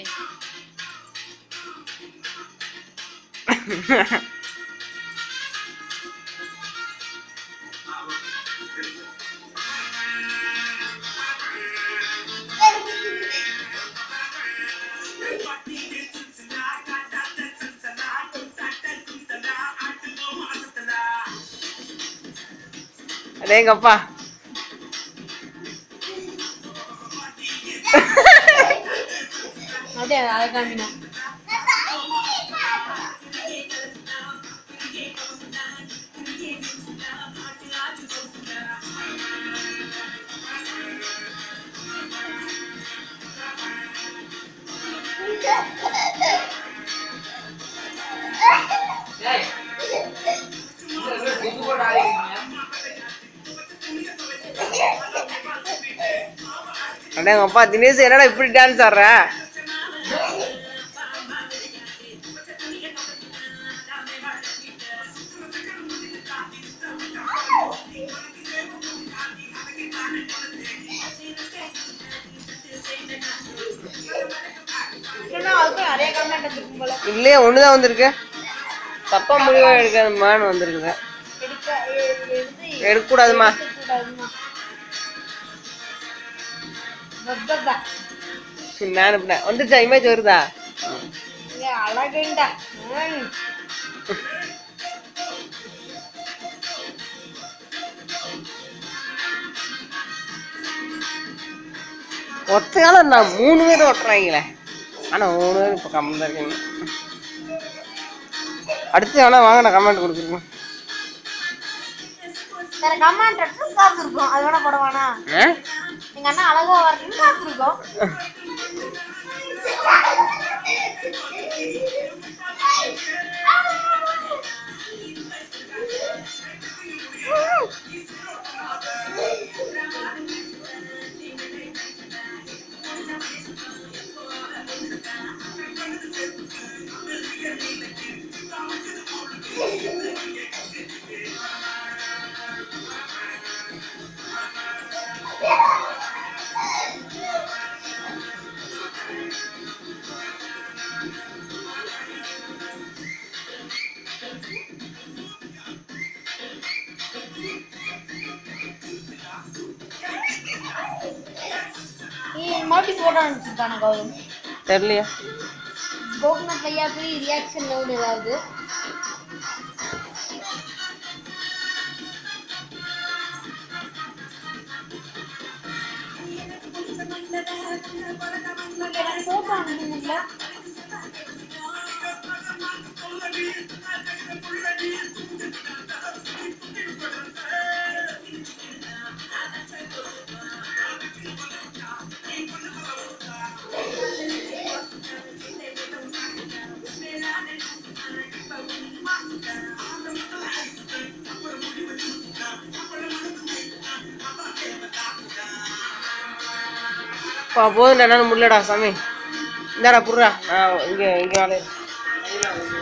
மாட்டேன் அடேங்கப்பா அப்படியே அதை காமினா அடேங்கப்பா தினேஷ் என்னடா இப்படி டான்ஸ் ஆடுற இல்லைன்னா அதுக்கும் நிறைய கமெண்ட் வந்துருக்கும் போல இல்லையே ஒண்ணுதான் வந்திருக்கு தப்பா முடிவு எடுக்கணுமான்னு வந்திருக்குது எடுக்க எ- எடுத்து எடுக்கக்கூடாதும்மா எடுக்கக்கூடாதும்மா. பப்பப்பா. நான் இப்ப வந்துச்சா இமேஜ் வருதா இங்க அழகுண்டா ம். ஒத்தையால நான் மூணு பேர் ஒட்டுறாங்களே ஆனா மூணு பேர் இப்ப கம்மி தான் இருக்கீங்க அடுத்து வேணா வாங்க நான் கமெண்ட் கொடுத்துருக்கேன் வேற கமெண்ட் எடுத்து காசு இருக்கும் அது வேணா போடவானா ஆ? எங்க அண்ணா அழகா வரணும்னு காசு இருக்கும் நீ மறுபடியும் போட்டோ அனுப்பிச்சிருக்கான கௌதம் தெரியலையா கோகுநாத் ஐயாக்கு ரியாக்ஷன் லவுட் ஏதாவது எனக்கு போட்டோ அனுப்புங்களா பா போதும் என்னால முடியலடா சாமி இந்தாடா புடுறா நான் இங்க இங்க வேலை